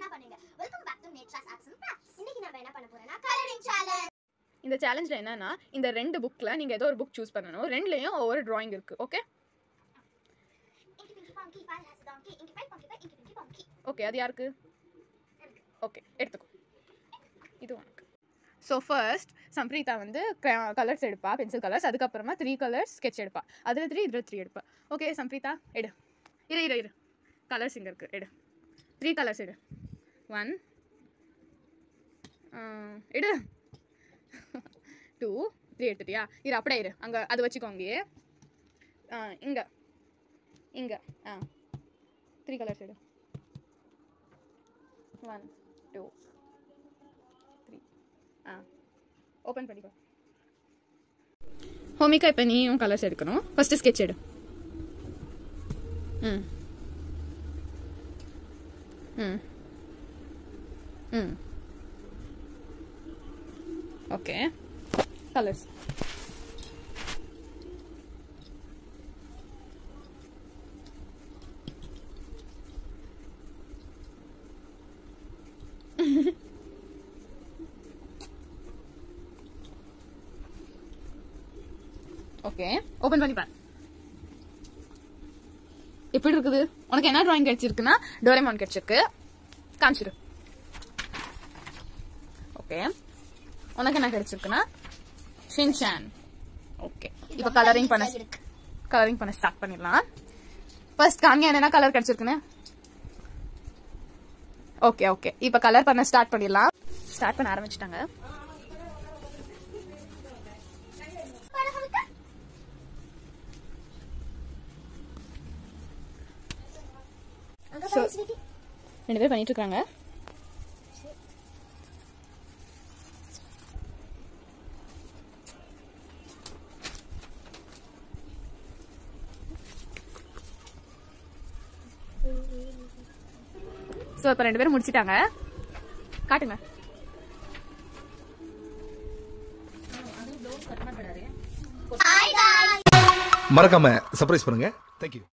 என்ன பண்ணுங்க welcome back to Netras arts and crafts இன்னைக்கு நம்ம என்ன பண்ண போறோம்னா கலரிங் சேலஞ்ச் இந்த சேலஞ்சில் என்னன்னா இந்த ரெண்டு புக்கில் நீங்கள் ஏதோ ஒரு புக் சூஸ் பண்ணணும் ரெண்டுலேயும் ஒவ்வொரு drawing இருக்குது ஓகே இங்கி பிங்கி பாங்கி பால் ஹாஸ் டாங்கி இங்கி பை பாங்கி பை இங்கி பிங்கி பாங்கி ஓகே அது யாருக்கு ஓகே எடுத்துக்கோ இது உனக்கு ஸோ ஃபர்ஸ்ட் சம்ப்ரீதா வந்து கலர்ஸ் எடுப்பா பென்சில் கலர்ஸ் அதுக்கப்புறமா த்ரீ கலர்ஸ் sketch எடுப்பா அதில் த்ரீ இதில் த்ரீ எடுப்பா ஓகே சம்ப்ரீதா எடு இரு இரு இரு கலர்ஸ் இங்கே இருக்குது எடு த்ரீ கலர்ஸ் எடு ஒன் எடு டூ த்ரீ எடுத்துட்டியா இரு அப்படியே இரு அங்கே அது வச்சுக்கோங்க இங்கே இங்கே ஆ த்ரீ கலர்ஸ் எடு ஒன் டூ த்ரீ ஆ ஓப்பன் பண்ணிக்கோ ஹோமிகா இப்போ நீயும் கலர்ஸ் எடுக்கணும் ஃபஸ்ட்டு ஸ்கெட்ச் எடு ம் ம் ம் ஓகே கலர்ஸ் ஓகே ஓபன் பண்ணி பாரு எப்படி இருக்குது உனக்கு என்ன டிராயிங் கிடைச்சிருக்குன்னா டோரேமான் கிடைச்சிருக்கு காமிச்சிரு ஓகே உனக்கு என்ன கிடைச்சிருக்குன்னா ஷின்சான் ஓகே இப்போ கலரிங் பண்ண கலரிங் பண்ண ஸ்டார்ட் பண்ணிடலாம் ஃபர்ஸ்ட் காமியா என்னென்ன கலர் கிடைச்சிருக்குன்னு ஓகே ஓகே இப்போ கலர் பண்ண ஸ்டார்ட் பண்ணிடலாம் ஸ்டார்ட் பண்ண ஆரம்பிச்சிட்டாங்க அங்க So- பாரு ஸ்வீட்டி ரெண்டு பேர் பண்ணிட்டு இருக்காங்க ஸோ இப்போ ரெண்டு பேரும் முடிச்சிட்டாங்க காட்டுங்க ஹாய் गाइस மறக்காம சர்ப்ரைஸ் பண்ணுங்க தேங்க்யூ